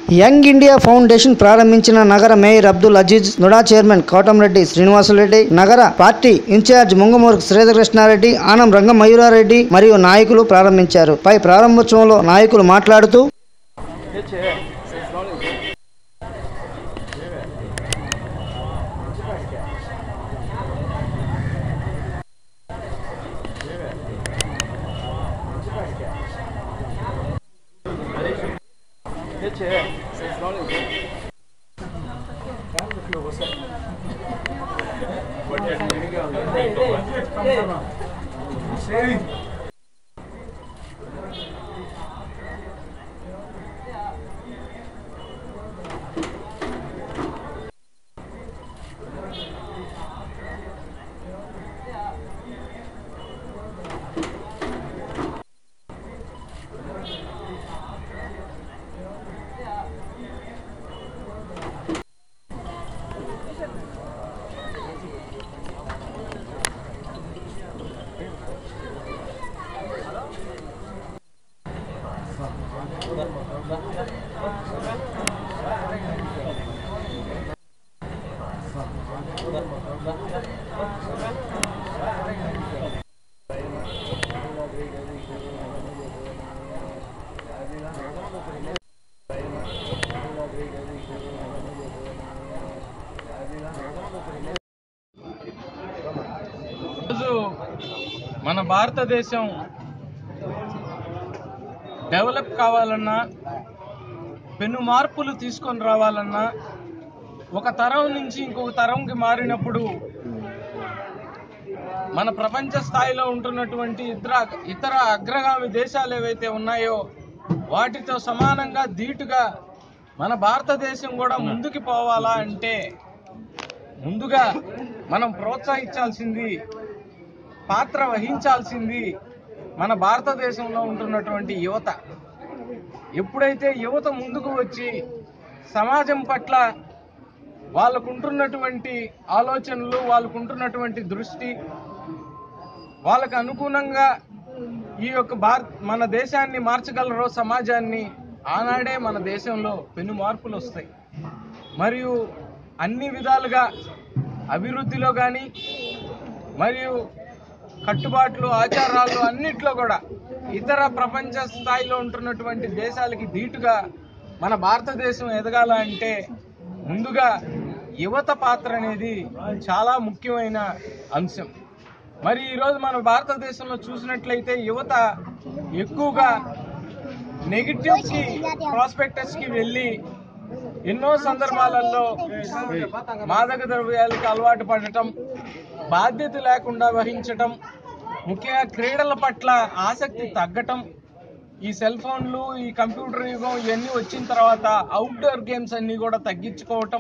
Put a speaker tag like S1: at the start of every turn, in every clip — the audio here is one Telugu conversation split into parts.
S1: యంగ్ ఇండియా ఫౌండేషన్ ప్రారంభించిన నగర మేయర్ అబ్దుల్ అజీజ్ నుడా చైర్మన్ కోటంరెడ్డి శ్రీనివాసులరెడ్డి నగర పార్టీ ఇన్ఛార్జ్ ముంగమూరు శ్రీధరకృష్ణారెడ్డి ఆనం రంగమయూరారెడ్డి మరియు నాయకులు ప్రారంభించారు పై ప్రారంభోత్సవంలో నాయకులు మాట్లాడుతూ
S2: ఈరోజు మన భారతదేశం డెవలప్ కావాలన్నా పెను మార్పులు తీసుకొని రావాలన్నా ఒక తరం నుంచి ఇంకొక తరంకి మారినప్పుడు మన ప్రపంచ స్థాయిలో ఉంటున్నటువంటి ఇతర ఇతర అగ్రగామి దేశాలు ఏవైతే ఉన్నాయో వాటితో సమానంగా ధీటుగా మన భారతదేశం కూడా ముందుకు పోవాలా అంటే ముందుగా మనం ప్రోత్సహించాల్సింది పాత్ర వహించాల్సింది మన భారతదేశంలో ఉంటున్నటువంటి యువత ఎప్పుడైతే యువత ముందుకు వచ్చి సమాజం పట్ల వాళ్ళకుంటున్నటువంటి ఆలోచనలు వాళ్ళకుంటున్నటువంటి దృష్టి వాళ్ళకు అనుగుణంగా ఈ యొక్క భారత్ మన దేశాన్ని మార్చగలరో సమాజాన్ని ఆనాడే మన దేశంలో పెను మార్పులు వస్తాయి మరియు అన్ని విధాలుగా అభివృద్ధిలో కానీ మరియు కట్టుబాట్లు ఆచారాలు అన్నిట్లో కూడా ఇతర ప్రపంచ స్థాయిలో ఉంటున్నటువంటి దేశాలకి ధీటుగా మన భారతదేశం ఎదగాల అంటే ముందుగా యువత పాత్ర అనేది చాలా ముఖ్యమైన అంశం మరి ఈరోజు మన భారతదేశంలో చూసినట్లయితే యువత ఎక్కువగా నెగిటివ్ కి ప్రాస్పెక్టస్ కి వెళ్ళి ఎన్నో సందర్భాలలో మాదక ద్రవ్యాలకు అలవాటు పడటం బాధ్యత లేకుండా వహించటం ముఖ్యంగా క్రీడల పట్ల ఆసక్తి తగ్గటం ఈ సెల్ ఫోన్లు ఈ కంప్యూటర్ యుగం ఇవన్నీ వచ్చిన తర్వాత అవుట్డోర్ గేమ్స్ అన్ని కూడా తగ్గించుకోవటం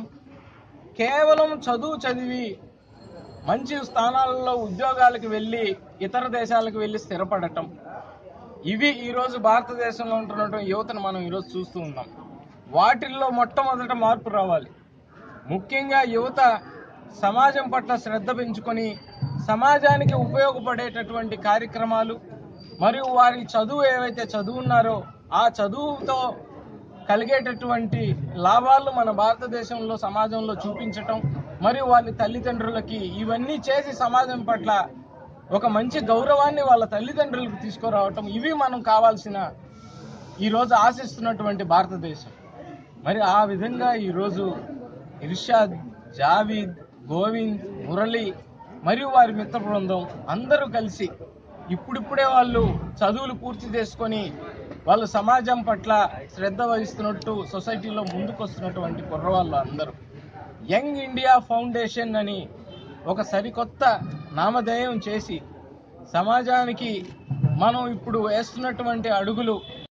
S2: కేవలం చదువు చదివి మంచి స్థానాలలో ఉద్యోగాలకు వెళ్ళి ఇతర దేశాలకు వెళ్ళి స్థిరపడటం ఇవి ఈరోజు భారతదేశంలో ఉంటున్నటువంటి యువతను మనం ఈరోజు చూస్తూ ఉన్నాం వాటిల్లో మొట్టమొదట మార్పు రావాలి ముఖ్యంగా యువత సమాజం పట్ల శ్రద్ధ పెంచుకొని సమాజానికి ఉపయోగపడేటటువంటి కార్యక్రమాలు మరియు వారి చదువు ఏవైతే చదువున్నారో ఆ చదువుతో కలిగేటటువంటి లాభాలు మన భారతదేశంలో సమాజంలో చూపించటం మరియు వాళ్ళ తల్లిదండ్రులకి ఇవన్నీ చేసి సమాజం పట్ల ఒక మంచి గౌరవాన్ని వాళ్ళ తల్లిదండ్రులకు తీసుకురావటం ఇవి మనం కావాల్సిన ఈరోజు ఆశిస్తున్నటువంటి భారతదేశం మరి ఆ విధంగా ఈరోజు ఇర్షాద్ జావీద్ గోవింద్ మురళి మరియు వారి మిత్ర బృందం అందరూ కలిసి ఇప్పుడిప్పుడే వాళ్ళు చదువులు పూర్తి చేసుకొని వాళ్ళు సమాజం పట్ల శ్రద్ధ వహిస్తున్నట్టు సొసైటీలో ముందుకొస్తున్నటువంటి కుర్రవాళ్ళు అందరూ యంగ్ ఇండియా ఫౌండేషన్ అని ఒక సరికొత్త నామధేయం చేసి సమాజానికి మనం ఇప్పుడు వేస్తున్నటువంటి అడుగులు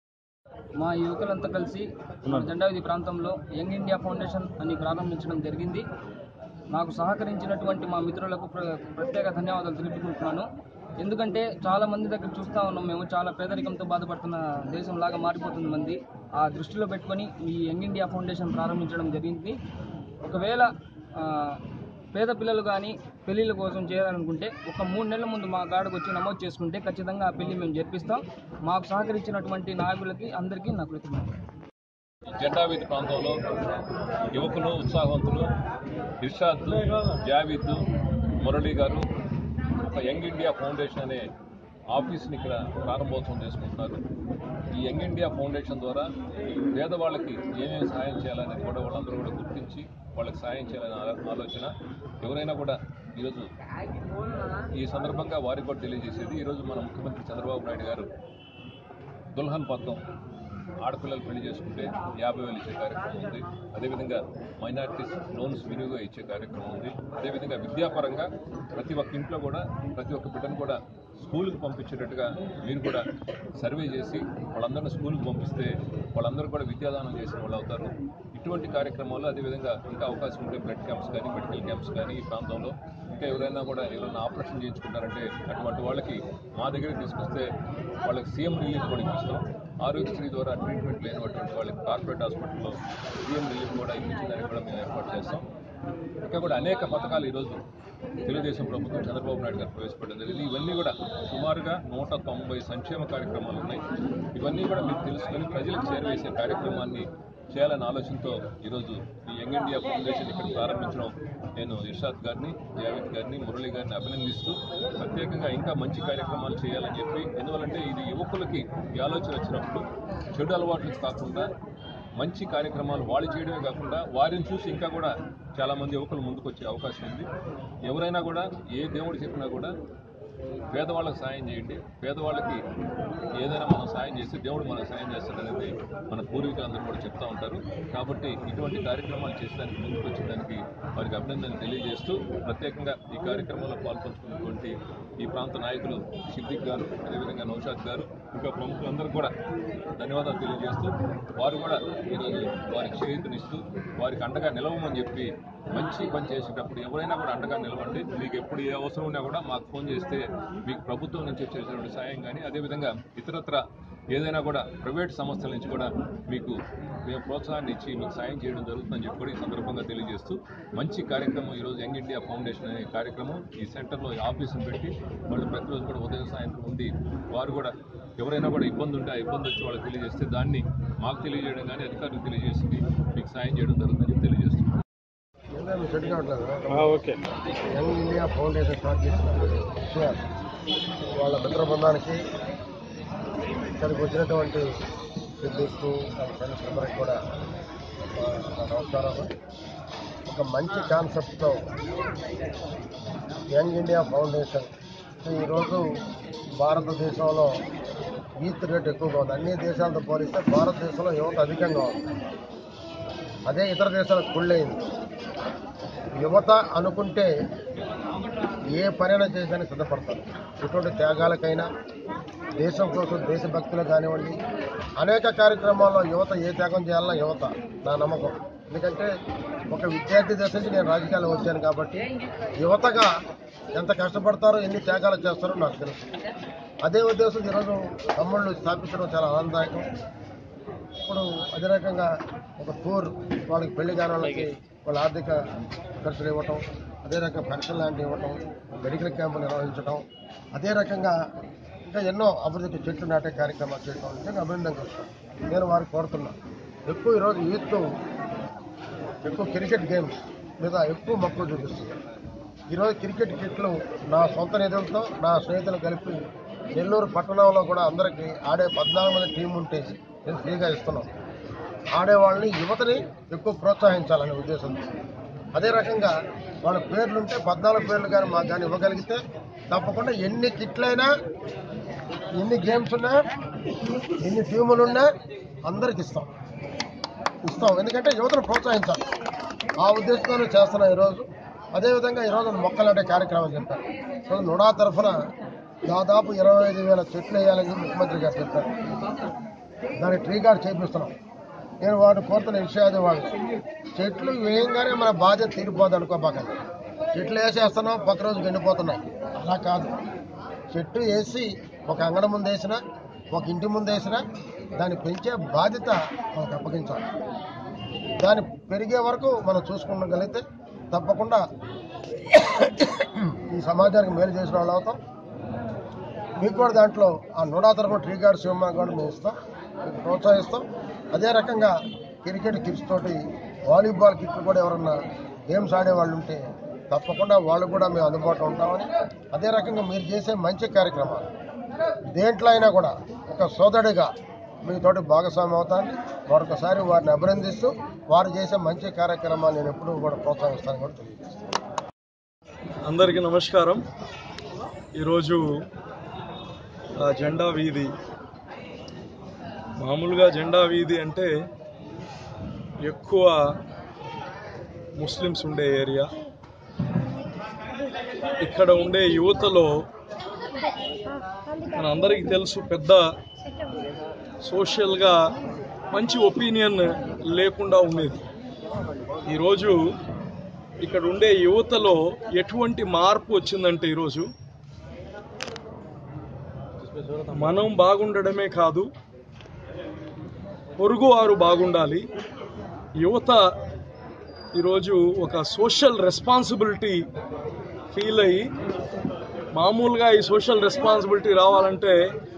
S3: మా యువకులంతా కలిసి మన జెండావిధి ప్రాంతంలో యంగ్ ఇండియా ఫౌండేషన్ అని ప్రారంభించడం జరిగింది నాకు సహకరించినటువంటి మా మిత్రులకు ప్ర- ప్రత్యేక ధన్యవాదాలు తెలుపుకుంటున్నాను ఎందుకంటే చాలా మంది దగ్గర చూస్తూ ఉన్నాం మేము చాలా పేదరికంతో బాధపడుతున్న దేశంలాగా మారిపోతుంది మంది ఆ దృష్టిలో పెట్టుకొని ఈ యంగ్ ఇండియా ఫౌండేషన్ ప్రారంభించడం జరిగింది ఒకవేళ ఆ, పేద పిల్లలు కానీ పెళ్ళిళ్ళ కోసం చేయాలనుకుంటే ఒక మూడు నెలల ముందు మా కాడకు వచ్చి నమోదు చేసుకుంటే ఖచ్చితంగా ఆ పెళ్లి మేము జరిపిస్తాం మాకు సహకరించినటువంటి నాయకులకి అందరికీ నా కృతజ్ఞతలు
S4: జెండావీధి ప్రాంతంలో యువకులు ఉత్సాహవంతులు ఇర్షాద్ జావీద్ మురళి గారు ఒక యంగ్ ఇండియా ఫౌండేషన్ అనే ఆఫీస్ని ఇక్కడ ప్రారంభోత్సవం చేసుకుంటున్నారు ఈ యంగ్ ఇండియా ఫౌండేషన్ ద్వారా పేదవాళ్ళకి ఏమేమి సహాయం చేయాలనేది కూడా వాళ్ళందరూ కూడా గుర్తించి వాళ్ళకి సహాయం చేయాలనే ఆ- ఆలోచన ఎవరైనా కూడా ఈరోజు ఈ సందర్భంగా వారికి కూడా తెలియజేసేది ఈరోజు మన ముఖ్యమంత్రి చంద్రబాబు నాయుడు గారు దుల్హన్ పథకం ఆడపిల్లలు పెళ్లి చేసుకుంటే యాభై వేలు ఇచ్చే కార్యక్రమం ఉంది అదేవిధంగా మైనారిటీస్ లోన్స్ వినియోగం ఇచ్చే కార్యక్రమం ఉంది అదేవిధంగా విద్యాపరంగా ప్రతి ఒక్క ఇంట్లో కూడా ప్రతి ఒక్క బిడ్డను కూడా స్కూల్కి పంపించేటట్టుగా మీరు కూడా సర్వే చేసి వాళ్ళందరినీ స్కూల్కి పంపిస్తే వాళ్ళందరూ కూడా విద్యాదానం చేసిన వాళ్ళు అవుతారు ఇటువంటి కార్యక్రమాలు అదేవిధంగా ఇంకా అవకాశం ఉంటే బ్లడ్ క్యాంప్స్ కానీ మెడికల్ క్యాంప్స్ కానీ ఈ ప్రాంతంలో ఇంకా ఎవరైనా కూడా ఎవరైనా ఆపరేషన్ చేయించుకుంటారంటే అటువంటి వాళ్ళకి మా దగ్గరికి తీసుకొస్తే వాళ్ళకి సీఎం రిలీఫ్ కూడా ఇప్పిస్తాం ఆరోగ్యశ్రీ ద్వారా ట్రీట్మెంట్ లేనటువంటి వాళ్ళకి కార్పొరేట్ హాస్పిటల్లో సీఎం రిలీఫ్ కూడా ఇప్పించడానికి కూడా మేము ఏర్పాటు చేస్తాం ఇంకా కూడా అనేక పథకాలు ఈరోజు తెలుగుదేశం ప్రభుత్వం చంద్రబాబు నాయుడు గారు ప్రవేశపెట్టడం జరిగింది ఇవన్నీ కూడా సుమారుగా నూట తొంభై సంక్షేమ కార్యక్రమాలు ఉన్నాయి ఇవన్నీ కూడా మీరు తెలుసుకొని ప్రజలకు చేరవేసే కార్యక్రమాన్ని చేయాలనే ఆలోచనతో ఈరోజు ఈ యంగ్ ఇండియా ఫౌండేషన్ ఇక్కడ ప్రారంభించడం నేను ఇర్షాద్ గారిని జావేద్ గారిని మురళి గారిని అభినందిస్తూ ప్రత్యేకంగా ఇంకా మంచి కార్యక్రమాలు చేయాలని చెప్పి ఎందువల్లంటే ఇది యువకులకి ఈ ఆలోచన వచ్చినప్పుడు చెడు అలవాట్లు కాకుండా మంచి కార్యక్రమాలు వాళ్ళు చేయడమే కాకుండా వారిని చూసి ఇంకా కూడా చాలామంది యువకులు ముందుకు వచ్చే అవకాశం ఉంది ఎవరైనా కూడా ఏ దేవుడు చెప్పినా కూడా పేదవాళ్ళకి సాయం చేయండి పేదవాళ్ళకి ఏదైనా మనం సాయం చేస్తే దేవుడు మనకు సాయం చేస్తాడనేది మన పూర్వీకులందరూ కూడా చెప్తా ఉంటారు కాబట్టి ఇటువంటి కార్యక్రమాలు చేసడానికి ముందుకు వచ్చేదానికి వారికి అభినందనలు తెలియజేస్తూ ప్రత్యేకంగా ఈ కార్యక్రమంలో పాల్పంచుకున్నటువంటి ఈ ప్రాంత నాయకులు సిద్దిక్ గారు అదేవిధంగా నౌషాద్ గారు ఇంకా ప్రముఖులందరూ కూడా ధన్యవాదాలు తెలియజేస్తూ వారు కూడా ఈరోజు వారికి చేయూతనిస్తూ వారికి అండగా నిలవమని చెప్పి మంచి పని చేసేటప్పుడు ఎవరైనా కూడా అండగా నిలవండి మీకు ఎప్పుడు ఏ అవసరం ఉన్నా కూడా మాకు ఫోన్ చేస్తే మీకు ప్రభుత్వం నుంచి వచ్చేటువంటి సాయం కానీ అదేవిధంగా ఇతరత్ర ఏదైనా కూడా ప్రైవేట్ సంస్థల నుంచి కూడా మీకు మేము ప్రోత్సాహాన్ని ఇచ్చి మీకు సాయం చేయడం జరుగుతుందని చెప్పి కూడా ఈ సందర్భంగా తెలియజేస్తూ మంచి కార్యక్రమం ఈరోజు యంగ్ ఇండియా ఫౌండేషన్ అనే కార్యక్రమం ఈ సెంటర్లో ఈ ఆఫీసును పెట్టి వాళ్ళు ప్రతిరోజు కూడా ఉదయం సాయంత్రం ఉండి వారు కూడా ఎవరైనా కూడా ఇబ్బంది ఉంటే ఆ ఇబ్బంది వచ్చి వాళ్ళకి తెలియజేస్తే దాన్ని మాకు తెలియజేయడం కానీ అధికారులకు తెలియజేసి మీకు సాయం చేయడం జరుగుతుందని చెప్పి తెలియజేస్తున్నాం
S5: ఏంటంటే సెట్ కావట్లేదు okay young India foundation start చేసిన విషయాలు వాళ్ళ మిత్ర బృందానికి ఇక్కడికి వచ్చినటువంటి సిద్ధిక్కు వాళ్ళ ఫ్రెండ్స్ అందరికి కూడా మా నా నమస్కారాలు ఒక మంచి కాన్సెప్ట్తో యంగ్ ఇండియా ఫౌండేషన్ ఈరోజు భారతదేశంలో యూత్ రేట్ ఎక్కువగా ఉంది అన్ని దేశాలతో పోలిస్తే భారతదేశంలో యువత అధికంగా ఉంది అదే ఇతర దేశాలకు కుళ్ళైంది యువత అనుకుంటే ఏ పనైనా చేయడానికి సిద్ధపడతారు ఎటువంటి త్యాగాలకైనా దేశం కోసం దేశభక్తులు కానివ్వండి అనేక కార్యక్రమాల్లో యువత ఏ త్యాగం చేయాలన్నా యువత నా నమ్మకం ఎందుకంటే ఒక విద్యార్థి దశ నుంచి నేను రాజకీయాలు వచ్చాను కాబట్టి యువతగా ఎంత కష్టపడతారో ఎన్ని త్యాగాలు చేస్తారో నాకు తెలుసు అదే ఉద్దేశం ఈరోజు తమ్ముళ్ళు స్థాపించడం చాలా ఆనందదాయకం ఇప్పుడు అదే రకంగా ఒక టూర్ వాళ్ళకి పెళ్లి కాని వాళ్ళకి వాళ్ళ ఆర్థిక ఖర్చులు ఇవ్వటం అదే రకంగా పెన్షన్ లాంటివి ఇవ్వటం మెడికల్ క్యాంపులు నిర్వహించడం అదే రకంగా ఇంకా ఎన్నో అభివృద్ధి చెట్లు నాటే కార్యక్రమాలు చేయడం నిజంగా అభినందన చేస్తాం నేను వారికి కోరుతున్నా ఎక్కువ ఈరోజు యూత్ ఎక్కువ క్రికెట్ గేమ్స్ మీద ఎక్కువ మక్కువ చూపిస్తుంది ఈరోజు క్రికెట్ కిట్లు నా సొంత నిధులతో నా స్నేహితులు కలిపి నెల్లూరు పట్టణంలో కూడా అందరికీ ఆడే పద్నాలుగు మంది టీం ఉంటే నేను ఫ్రీగా ఇస్తున్నాం ఆడేవాళ్ళని యువతని ఎక్కువ ప్రోత్సహించాలనే ఉద్దేశంతో అదే రకంగా వాళ్ళ పేర్లుంటే పద్నాలుగు పేర్లు కానీ మాకు కానీ ఇవ్వగలిగితే తప్పకుండా ఎన్ని కిట్లైనా ఎన్ని గేమ్స్ ఉన్నా ఎన్ని టీములు ఉన్నా అందరికి ఇస్తాం ఇస్తాం ఎందుకంటే యువతను ప్రోత్సహించాలి ఆ ఉద్దేశంతోనే చేస్తున్నాం ఈరోజు అదేవిధంగా ఈరోజు మొక్కలు నాటే కార్యక్రమం చెప్పారు సో నుడా తరఫున దాదాపు ఇరవై ఐదు వేల చెట్లు వేయాలని చెప్పి ముఖ్యమంత్రి గారు చెప్పారు దాన్ని ట్రీ గార్డ్ చేపిస్తున్నాం నేను వాడు కోరుతున్న విషయాలు వాళ్ళు చెట్లు వేయంగానే మన బాధ్యత తీరిపోదు అనుకోబాకండి చెట్లు వేసేస్తున్నాం పక్క రోజు ఎండిపోతున్నాయి అలా కాదు చెట్టు వేసి ఒక అంగడి ముందు వేసినా ఒక ఇంటి ముందు వేసినా దాన్ని పెంచే బాధ్యత మనకు అప్పగించాలి దాన్ని పెరిగే వరకు మనం చూసుకోగలిగితే తప్పకుండా ఈ సమాజానికి మేలు చేసిన వాళ్ళు అవుతాం మీకు కూడా దాంట్లో ఆ నూడా తరఫున ట్రీ గార్డ్ శివమ్మ కూడా మేము ఇస్తాం మీకు ప్రోత్సహిస్తాం అదే రకంగా క్రికెట్ కిట్స్ తోటి వాలీబాల్ కిట్లు కూడా ఎవరన్నా గేమ్స్ ఆడేవాళ్ళు ఉంటే తప్పకుండా వాళ్ళు కూడా మేము అందుబాటులో ఉంటామని అదే రకంగా మీరు చేసే మంచి కార్యక్రమాలు దేంట్లో అయినా కూడా ఒక సోదరుడిగా మీతోటి భాగస్వామి అవుతాను మరొకసారి వారిని అభినందిస్తూ వారు చేసే మంచి కార్యక్రమాలు నేను ఎప్పుడూ కూడా ప్రోత్సహిస్తాను కూడా తెలియజేస్తాను
S6: అందరికీ నమస్కారం ఈరోజు ఆ జెండా వీధి మామూలుగా జెండా వీధి అంటే ఎక్కువ ముస్లిమ్స్ ఉండే ఏరియా ఇక్కడ ఉండే యువతలో మన అందరికీ తెలుసు పెద్ద సోషల్గా మంచి ఒపీనియన్ లేకుండా ఉండేది ఈరోజు ఇక్కడ ఉండే యువతలో ఎటువంటి మార్పు వచ్చిందంటే ఈరోజు మనం బాగుండడమే కాదు పొరుగు వారు బాగుండాలి యువత ఈరోజు ఒక సోషల్ రెస్పాన్సిబిలిటీ ఫీల్ అయ్యి మామూలుగా ఈ సోషల్ రెస్పాన్సిబిలిటీ రావాలంటే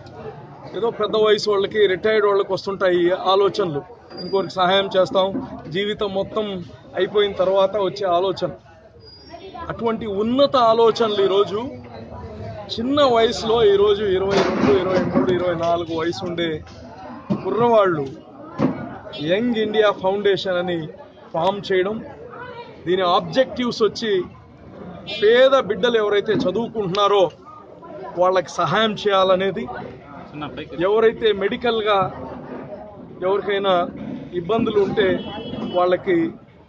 S6: ఏదో పెద్ద వయసు వాళ్ళకి రిటైర్డ్ వాళ్ళకి వస్తుంటాయి ఈ ఆలోచనలు ఇంకోరికి సహాయం చేస్తాం జీవితం మొత్తం అయిపోయిన తర్వాత వచ్చే ఆలోచన అటువంటి ఉన్నత ఆలోచనలు ఈరోజు చిన్న వయసులో ఈరోజు ఇరవై రెండు ఇరవై మూడు ఇరవై నాలుగు వయసు ఉండే కుర్రవాళ్ళు యంగ్ ఇండియా ఫౌండేషన్ అని ఫామ్ చేయడం దీని ఆబ్జెక్టివ్స్ వచ్చి పేద బిడ్డలు ఎవరైతే చదువుకుంటున్నారో వాళ్ళకి సహాయం చేయాలనేది ఎవరైతే మెడికల్గా ఎవరికైనా ఇబ్బందులు ఉంటే వాళ్ళకి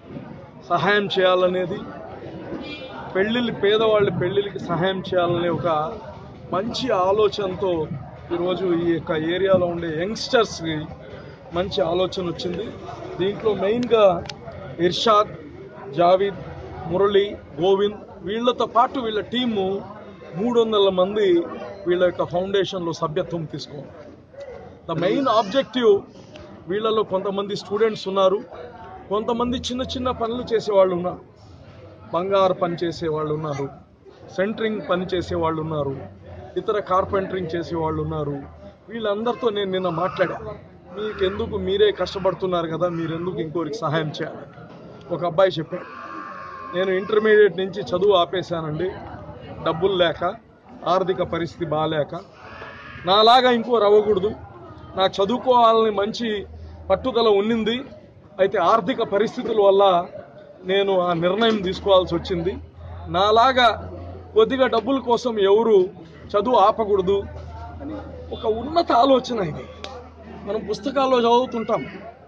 S6: సహాయం చేయాలనేది పెళ్ళిళ్ళు పేదవాళ్ళ పెళ్ళిళ్ళకి సహాయం చేయాలనే ఒక మంచి ఆలోచనతో ఈరోజు ఈ యొక్క ఏరియాలో ఉండే యంగ్స్టర్స్కి మంచి ఆలోచన వచ్చింది దీంట్లో మెయిన్గా ఇర్షాద్ జావీద్ మురళి గోవింద్ వీళ్ళతో పాటు వీళ్ళ టీము మూడు వందల మంది వీళ్ళ యొక్క ఫౌండేషన్లో సభ్యత్వం తీసుకోవాలి ద మెయిన్ ఆబ్జెక్టివ్ వీళ్ళలో కొంతమంది స్టూడెంట్స్ ఉన్నారు కొంతమంది చిన్న చిన్న పనులు చేసేవాళ్ళు ఉన్నారు బంగారు పని చేసే వాళ్ళు ఉన్నారు సెంటరింగ్ పని చేసే వాళ్ళు ఉన్నారు ఇతర కార్పెంటరింగ్ చేసే వాళ్ళు ఉన్నారు వీళ్ళందరితో నేను నిన్న మాట్లాడా మీకెందుకు మీరే కష్టపడుతున్నారు కదా మీరెందుకు ఇంకోరికి సహాయం చేయాలి ఒక అబ్బాయి చెప్పాడు నేను ఇంటర్మీడియట్ నుంచి చదువు ఆపేశానండి డబ్బులు లేక ఆర్థిక పరిస్థితి బాగాలేక నాలాగా ఇంకో రవ్వకూడదు నాకు చదువుకోవాలని మంచి పట్టుదల ఉన్నింది అయితే ఆర్థిక పరిస్థితుల వల్ల నేను ఆ నిర్ణయం తీసుకోవాల్సి వచ్చింది నాలాగా కొద్దిగా డబ్బుల కోసం ఎవరు చదువు ఆపకూడదు అని ఒక ఉన్నత ఆలోచన ఇది మనం పుస్తకాల్లో చదువుతుంటాం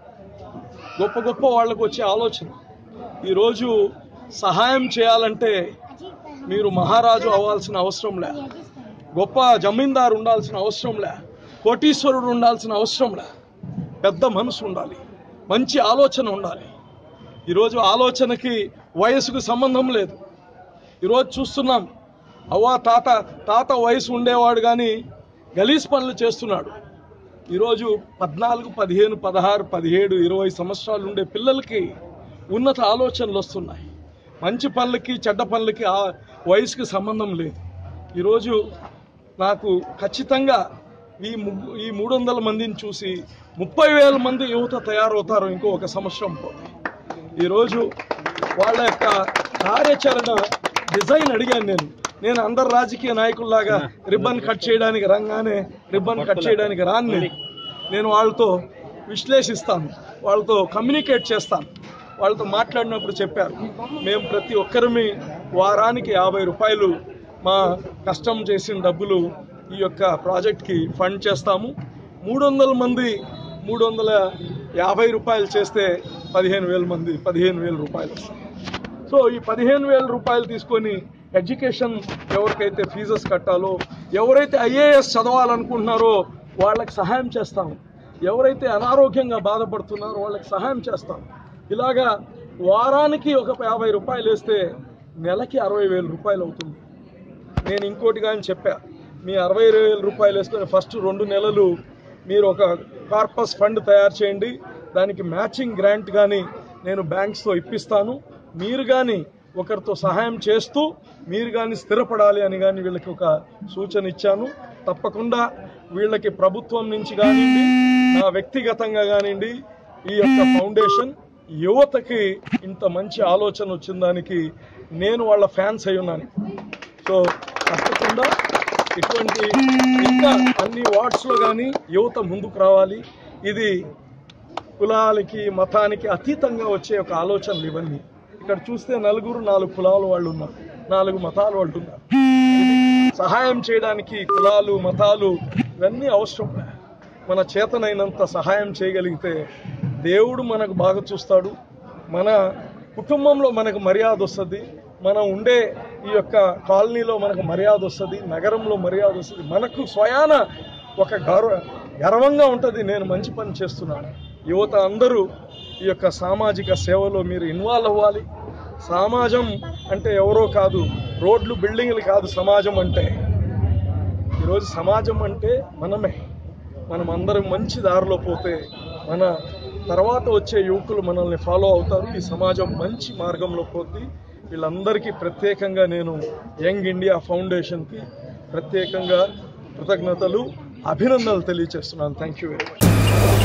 S6: గొప్ప గొప్ప వాళ్ళకు వచ్చే ఆలోచన ఈరోజు సహాయం చేయాలంటే మీరు మహారాజు అవ్వాల్సిన అవసరం లే గొప్ప జమీందారు ఉండాల్సిన అవసరం లే కోటీశ్వరుడు ఉండాల్సిన అవసరం లే పెద్ద మనసు ఉండాలి మంచి ఆలోచన ఉండాలి ఈరోజు ఆలోచనకి వయసుకు సంబంధం లేదు ఈరోజు చూస్తున్నాం అవ్వ తాత తాత వయసు ఉండేవాడు కానీ గలీజ్ పనులు చేస్తున్నాడు ఈరోజు పద్నాలుగు పదిహేను పదహారు పదిహేడు ఇరవై సంవత్సరాలు ఉండే పిల్లలకి ఉన్నత ఆలోచనలు వస్తున్నాయి మంచి పనులకి చెడ్డ పనులకి ఆ వయసుకి సంబంధం లేదు ఈరోజు నాకు ఖచ్చితంగా ఈ ముగ్గు ఈ మూడు వందల మందిని చూసి ముప్పై వేల మంది యువత తయారవుతారు ఇంకో ఒక సంవత్సరం పోతే ఈరోజు వాళ్ళ యొక్క కార్యాచరణ డిజైన్ అడిగాను నేను నేను అందరు రాజకీయ నాయకుల్లాగా రిబ్బన్ కట్ చేయడానికి రంగానే రిబ్బన్ కట్ చేయడానికి రాను నేను నేను వాళ్ళతో విశ్లేషిస్తాను వాళ్ళతో కమ్యూనికేట్ చేస్తాను వాళ్ళతో మాట్లాడినప్పుడు చెప్పారు మేము ప్రతి ఒక్కరిమి వారానికి యాభై రూపాయలు మా కష్టం చేసిన డబ్బులు ఈ యొక్క ప్రాజెక్ట్కి ఫండ్ చేస్తాము మూడు వందల మంది మూడు వందల యాభై రూపాయలు చేస్తే పదిహేను వేల మంది పదిహేను వేల రూపాయలు వస్తాయి సో ఈ పదిహేను వేల రూపాయలు తీసుకొని ఎడ్యుకేషన్ ఎవరికైతే ఫీజెస్ కట్టాలో ఎవరైతే ఐఏఎస్ చదవాలనుకుంటున్నారో వాళ్ళకి సహాయం చేస్తాం ఎవరైతే అనారోగ్యంగా బాధపడుతున్నారో వాళ్ళకి సహాయం చేస్తాం ఇలాగా వారానికి ఒక యాభై రూపాయలు వేస్తే నెలకి అరవై వేల రూపాయలు అవుతుంది నేను ఇంకోటి కానీ చెప్పా మీ అరవై వేల రూపాయలు వేసుకొని ఫస్ట్ రెండు నెలలు మీరు ఒక కార్పస్ ఫండ్ తయారు చేయండి దానికి మ్యాచింగ్ గ్రాంట్ కానీ నేను బ్యాంక్స్తో ఇప్పిస్తాను మీరు కానీ ఒకరితో సహాయం చేస్తూ మీరు కానీ స్థిరపడాలి అని కానీ వీళ్ళకి ఒక సూచన ఇచ్చాను తప్పకుండా వీళ్ళకి ప్రభుత్వం నుంచి కానివ్వండి నా వ్యక్తిగతంగా కానివ్వండి ఈ యొక్క ఫౌండేషన్ యువతకి ఇంత మంచి ఆలోచన వచ్చిన దానికి నేను వాళ్ళ ఫ్యాన్స్ అయి ఉన్నాను సో తప్పకుండా ఇటువంటి ఇంకా అన్ని వార్డ్స్లో కానీ యువత ముందుకు రావాలి ఇది కులాలకి మతానికి అతీతంగా వచ్చే ఒక ఆలోచనలు ఇవన్నీ ఇక్కడ చూస్తే నలుగురు నాలుగు కులాల వాళ్ళు ఉన్నారు నాలుగు మతాల వాళ్ళు ఉన్నారు ఇది సహాయం చేయడానికి కులాలు మతాలు ఇవన్నీ అవసరం మన చేతనైనంత సహాయం చేయగలిగితే దేవుడు మనకు బాగా చూస్తాడు మన కుటుంబంలో మనకు మర్యాద వస్తుంది మనం ఉండే ఈ యొక్క కాలనీలో మనకు మర్యాద వస్తుంది నగరంలో మర్యాద వస్తుంది మనకు స్వయాన ఒక గౌరవ గర్వంగా ఉంటుంది నేను మంచి పని చేస్తున్నాను యువత అందరూ ఈ యొక్క సామాజిక సేవలో మీరు ఇన్వాల్వ్ అవ్వాలి సమాజం అంటే ఎవరో కాదు రోడ్లు బిల్డింగ్లు కాదు సమాజం అంటే ఈరోజు సమాజం అంటే మనమే మనం అందరం మంచి దారిలో పోతే మన తర్వాత వచ్చే యువకులు మనల్ని ఫాలో అవుతారు ఈ సమాజం మంచి మార్గంలో పోద్ది వీళ్ళందరికీ ప్రత్యేకంగా నేను యంగ్ ఇండియా ఫౌండేషన్కి ప్రత్యేకంగా కృతజ్ఞతలు అభినందనలు తెలియజేస్తున్నాను థ్యాంక్ యూ వెరీ మచ్